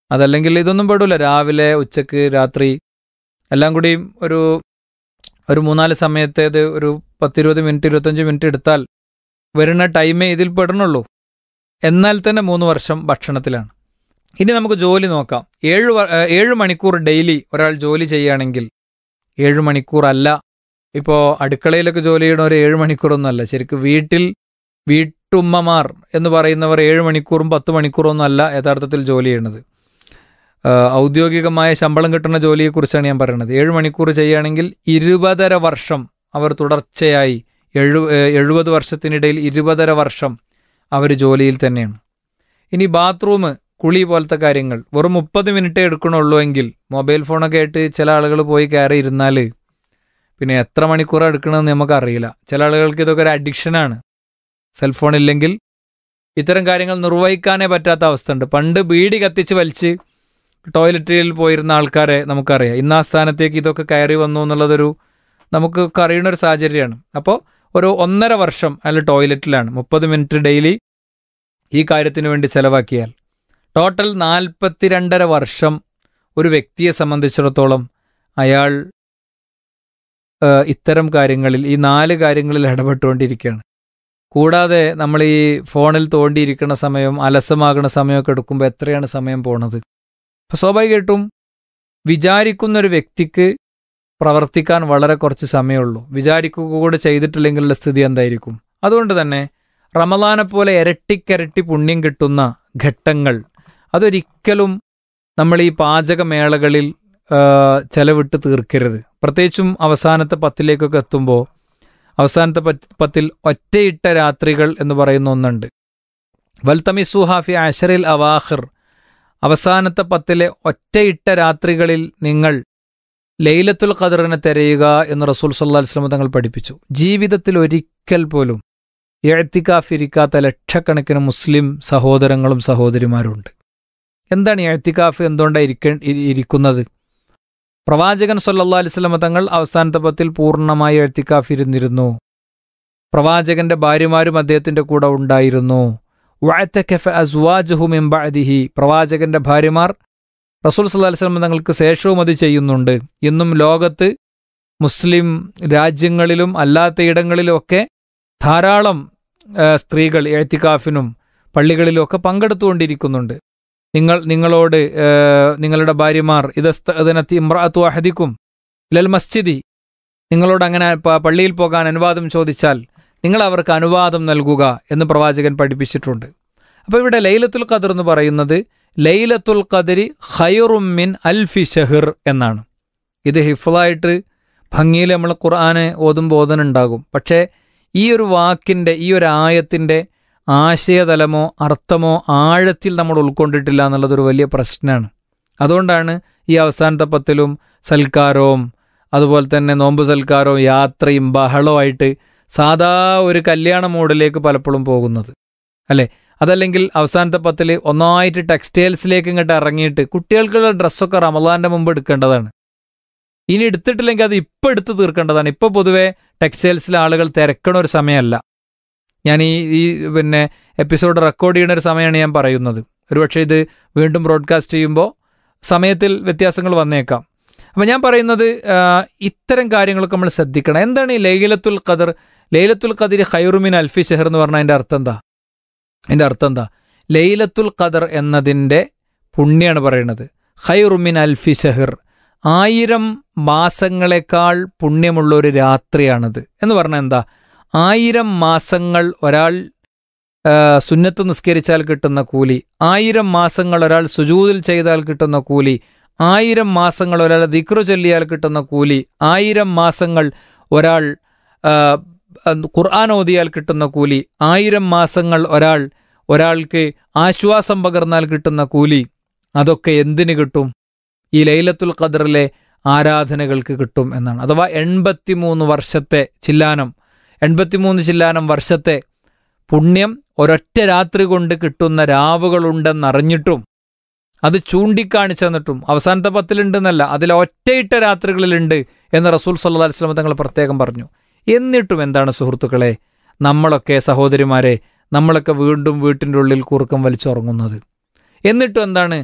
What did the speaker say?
അതല്ലെങ്കിൽ ഇതൊന്നും പെടില്ല രാവിലെ ഉച്ചക്ക് രാത്രി എല്ലാം കൂടിയും ഒരു ഒരു മൂന്നാല് സമയത്തേത് ഒരു പത്തിരുപത് മിനിറ്റ് ഇരുപത്തഞ്ച് മിനിറ്റ് എടുത്താൽ വരുന്ന ടൈമേ ഇതിൽ പെടണുള്ളൂ എന്നാൽ തന്നെ മൂന്ന് വർഷം ഭക്ഷണത്തിലാണ് ഇനി നമുക്ക് ജോലി നോക്കാം ഏഴ് വ- ഏഹ് ഏഴ് മണിക്കൂർ ഡെയിലി ഒരാൾ ജോലി ചെയ്യുകയാണെങ്കിൽ ഏഴ് മണിക്കൂർ അല്ല ഇപ്പോൾ അടുക്കളയിലൊക്കെ ജോലി ചെയ്യണ ഒരു ഏഴ് മണിക്കൂറൊന്നും അല്ല ശരിക്കും വീട്ടിൽ വീട്ടുമ്മമാർ എന്ന് പറയുന്നവർ ഏഴ് മണിക്കൂറും പത്ത് മണിക്കൂറും ഒന്നും അല്ല യഥാർത്ഥത്തിൽ ജോലി ചെയ്യണത് ആഹ് ഔദ്യോഗികമായ ശമ്പളം കിട്ടുന്ന ജോലിയെക്കുറിച്ചാണ് ഞാൻ പറയുന്നത് ഏഴ് മണിക്കൂർ ചെയ്യുകയാണെങ്കിൽ ഇരുപതര വർഷം അവർ തുടർച്ചയായി എഴു ഏഹ് എഴുപത് വർഷത്തിനിടയിൽ ഇരുപതര വർഷം അവർ ജോലിയിൽ തന്നെയാണ് ഇനി ബാത്റൂം കുളി പോലത്തെ കാര്യങ്ങൾ വെറും മുപ്പത് മിനിറ്റ് എടുക്കണുള്ളൂ എങ്കിൽ മൊബൈൽ ഫോണൊക്കെ ആയിട്ട് ചില ആളുകൾ പോയി കയറി ഇരുന്നാൽ പിന്നെ എത്ര മണിക്കൂറാണ് എടുക്കണമെന്ന് നമുക്കറിയില്ല ചില ആളുകൾക്ക് ഇതൊക്കെ ഒരു അഡിക്ഷനാണ് സെൽഫോൺ ഇല്ലെങ്കിൽ ഇത്തരം കാര്യങ്ങൾ നിർവഹിക്കാനേ പറ്റാത്ത അവസ്ഥ ഉണ്ട് പണ്ട് ബീഡി കത്തിച്ച് വലിച്ച് ടോയ്ലറ്റിൽ പോയിരുന്ന ആൾക്കാരെ നമുക്കറിയാം ഇന്ന് ആ സ്ഥാനത്തേക്ക് ഇതൊക്കെ കയറി വന്നു എന്നുള്ളതൊരു നമുക്ക് അറിയുന്ന ഒരു സാഹചര്യമാണ് അപ്പോൾ ഒരു ഒന്നര വർഷം അയാൾ ടോയ്ലറ്റിലാണ് മുപ്പത് മിനിറ്റ് ഡെയിലി ഈ കാര്യത്തിന് വേണ്ടി ചെലവാക്കിയാൽ ടോട്ടൽ നാൽപ്പത്തിരണ്ടര വർഷം ഒരു വ്യക്തിയെ സംബന്ധിച്ചിടത്തോളം അയാൾ ആ, ഇത്തരം കാര്യങ്ങളിൽ ഈ നാല് കാര്യങ്ങളിൽ ഇടപെട്ടുകൊണ്ടിരിക്കുകയാണ് കൂടാതെ നമ്മൾ ഈ ഫോണിൽ തോണ്ടിയിരിക്കുന്ന സമയം അലസമാകുന്ന സമയമൊക്കെ എടുക്കുമ്പോൾ എത്രയാണ് സമയം പോണത് അപ്പോൾ സ്വാഭാവികമായിട്ടും വിചാരിക്കുന്ന ഒരു വ്യക്തിക്ക് പ്രവർത്തിക്കാൻ വളരെ കുറച്ച് സമയമുള്ളൂ വിചാരിക്കുക കൂടെ ചെയ്തിട്ടില്ലെങ്കിലുള്ള സ്ഥിതി എന്തായിരിക്കും അതുകൊണ്ട് തന്നെ റമദാനെ പോലെ ഇരട്ടിക്കരട്ടി പുണ്യം കിട്ടുന്ന ഘട്ടങ്ങൾ അതൊരിക്കലും നമ്മൾ ഈ പാചകമേളകളിൽ ആ, ചെലവിട്ട് തീർക്കരുത് പ്രത്യേകിച്ചും അവസാനത്തെ പത്തിലേക്കൊക്കെ എത്തുമ്പോൾ അവസാനത്തെ പത്ത് പത്തിൽ ഒറ്റയിട്ട രാത്രികൾ എന്ന് പറയുന്ന ഒന്നുണ്ട് വൽത്തമിസു ഹാഫി അഷറിൽ അവാഹിർ അവസാനത്തെ പത്തിലെ ഒറ്റയിട്ട രാത്രികളിൽ നിങ്ങൾ ലൈലത്തുൽ ഖദറിനെ തിരയുക എന്ന് റസൂൽ സല്ലാ വസ്ലം തങ്ങൾ പഠിപ്പിച്ചു ജീവിതത്തിൽ ഒരിക്കൽ പോലും എഴുത്തിക്കാഫിരിക്കാത്ത ലക്ഷക്കണക്കിന് മുസ്ലിം സഹോദരങ്ങളും സഹോദരിമാരുണ്ട് എന്താണ് ഈ എഴുത്തിക്കാഫ് എന്തുകൊണ്ടാണ് ഇരിക്ക ഇരി- ഇരിക്കുന്നത് പ്രവാചകൻ സല്ലല്ലാഹു അലൈഹി വസല്ലം തങ്ങൾ അവസാനത്തെ പത്തിൽ പൂർണ്ണമായി എഴുത്തിക്കാഫ് ഇരുന്നിരുന്നു പ്രവാചകന്റെ ഭാര്യമാരും അദ്ദേഹത്തിന്റെ കൂടെ ഉണ്ടായിരുന്നു വഅത്തകഫ അസ്വാജുഹു മിൻ ബഅദിഹി പ്രവാചകന്റെ ഭാര്യമാർ റസൂൽ സല്ലല്ലാഹു അലൈഹി വസല്ലം തങ്ങൾക്ക് ശേഷവും അത് ചെയ്യുന്നുണ്ട് ഇന്നും ലോകത്ത് മുസ്ലിം രാജ്യങ്ങളിലും അല്ലാത്ത ഇടങ്ങളിലും ഒക്കെ ധാരാളം ആ, സ്ത്രീകൾ എഴുത്തിക്കാഫിനും പള്ളികളിലും ഒക്കെ പങ്കെടുത്തുകൊണ്ടിരിക്കുന്നുണ്ട് നിങ്ങൾ നിങ്ങളോട് ആ, നിങ്ങളുടെ ഭാര്യമാർ ഇതസ്തനത്തി ഇമ്രാത്തു അഹദിക്കും ലൽ മസ്ജിദി നിങ്ങളോട് അങ്ങനെ പ- പള്ളിയിൽ പോകാൻ അനുവാദം ചോദിച്ചാൽ നിങ്ങൾ അവർക്ക് അനുവാദം നൽകുക എന്ന് പ്രവാചകൻ പഠിപ്പിച്ചിട്ടുണ്ട് അപ്പോൾ ഇവിടെ ലൈലത്തുൽ ഖദർ എന്ന് പറയുന്നത് ലൈലത്തുൽ ഖദരി ഖൈറും മിൻ അൽഫി ഷഹിർ എന്നാണ് ഇത് ഹിഫ്ലായിട്ട് ഭംഗിയിൽ നമ്മൾ ഖുർആന് ഓതുമ്പോൾ ഓതനുണ്ടാകും പക്ഷേ ഈ ഒരു വാക്കിൻ്റെ ഈ ഒരു ആയത്തിൻ്റെ ആശയതലമോ അർത്ഥമോ ആഴത്തിൽ നമ്മൾ ഉൾക്കൊണ്ടിട്ടില്ല എന്നുള്ളതൊരു വലിയ പ്രശ്നമാണ് അതുകൊണ്ടാണ് ഈ അവസാനത്തെ പത്തിലും സൽക്കാരവും അതുപോലെ തന്നെ നോമ്പ് സൽക്കാരവും യാത്രയും ബഹളവുമായിട്ട് സാധാ ഒരു കല്യാണ മോഡിലേക്ക് പലപ്പോഴും പോകുന്നത് അല്ലേ അതല്ലെങ്കിൽ അവസാനത്തെ പത്തിൽ ഒന്നായിട്ട് ടെക്സ്റ്റൈൽസിലേക്ക് ഇങ്ങോട്ട് ഇറങ്ങിയിട്ട് കുട്ടികൾക്കുള്ള ഡ്രസ്സൊക്കെ റമദാന്റെ മുമ്പ് എടുക്കേണ്ടതാണ് ഇനി എടുത്തിട്ടില്ലെങ്കിൽ അത് ഇപ്പം എടുത്ത് തീർക്കേണ്ടതാണ് ഇപ്പോൾ പൊതുവെ ടെക്സ്റ്റൈൽസിലെ ആളുകൾ തിരക്കണ ഒരു സമയമല്ല ഞാൻ ഈ ഈ പിന്നെ എപ്പിസോഡ് റെക്കോർഡ് ചെയ്യുന്ന ഒരു സമയമാണ് ഞാൻ പറയുന്നത് ഒരുപക്ഷെ ഇത് വീണ്ടും ബ്രോഡ്കാസ്റ്റ് ചെയ്യുമ്പോൾ സമയത്തിൽ വ്യത്യാസങ്ങൾ വന്നേക്കാം അപ്പം ഞാൻ പറയുന്നത് ആ, ഇത്തരം കാര്യങ്ങളൊക്കെ നമ്മൾ ശ്രദ്ധിക്കണം എന്താണ് ഈ ലൈലത്തുൽ ഖദർ ലൈലത്തുൽ ഖദർ ഖൈറുമിൻ അൽഫി ഷെഹർ എന്ന് പറഞ്ഞാൽ അതിൻ്റെ അർത്ഥം എന്താ അതിൻ്റെ അർത്ഥം എന്താ ലൈലത്തുൽ ഖദർ എന്നതിൻ്റെ പുണ്യാണ് പറയുന്നത് ഖൈറുമിൻ അൽഫി ഷെഹർ ആയിരം മാസങ്ങളെക്കാൾ പുണ്യമുള്ള ഒരു രാത്രിയാണത് എന്ന് പറഞ്ഞാൽ എന്താ ആയിരം മാസങ്ങൾ ഒരാൾ ആ, സുന്നത്ത് നിസ്കരിച്ചാൽ കിട്ടുന്ന കൂലി ആയിരം മാസങ്ങൾ ഒരാൾ സുജൂതിൽ ചെയ്താൽ കിട്ടുന്ന കൂലി ആയിരം മാസങ്ങൾ ഒരാൾ ദിക്റു ചൊല്ലിയാൽ കിട്ടുന്ന കൂലി ആയിരം മാസങ്ങൾ ഒരാൾ ആ, ഖുർആൻ ഓതിയാൽ കിട്ടുന്ന കൂലി ആയിരം മാസങ്ങൾ ഒരാൾ ഒരാൾക്ക് ആശ്വാസം പകർന്നാൽ കിട്ടുന്ന കൂലി അതൊക്കെ എന്തിന് കിട്ടും ഈ ലൈലത്തുൽ ഖദറിലെ ആരാധനകൾക്ക് കിട്ടും എന്നാണ് അഥവാ എൺപത്തിമൂന്ന് വർഷത്തെ ചില്ലാനം എൺപത്തിമൂന്ന് ചില്ലാനം വർഷത്തെ പുണ്യം ഒരൊറ്റ രാത്രി കൊണ്ട് കിട്ടുന്ന രാവുകളുണ്ടെന്നറിഞ്ഞിട്ടും അത് ചൂണ്ടിക്കാണിച്ചെന്നിട്ടും അവസാനത്തെ പത്തിലുണ്ടെന്നല്ല അതിൽ ഒറ്റയിട്ട രാത്രികളിലുണ്ട് എന്ന് റസൂൽ സല്ലാ അലിസ്ലാം തങ്ങൾ പ്രത്യേകം പറഞ്ഞു എന്നിട്ടും എന്താണ് സുഹൃത്തുക്കളെ നമ്മളൊക്കെ സഹോദരിമാരെ നമ്മളൊക്കെ വീണ്ടും വീട്ടിൻ്റെ ഉള്ളിൽ കുറുക്കം വലിച്ചുറങ്ങുന്നത് എന്നിട്ടും എന്താണ്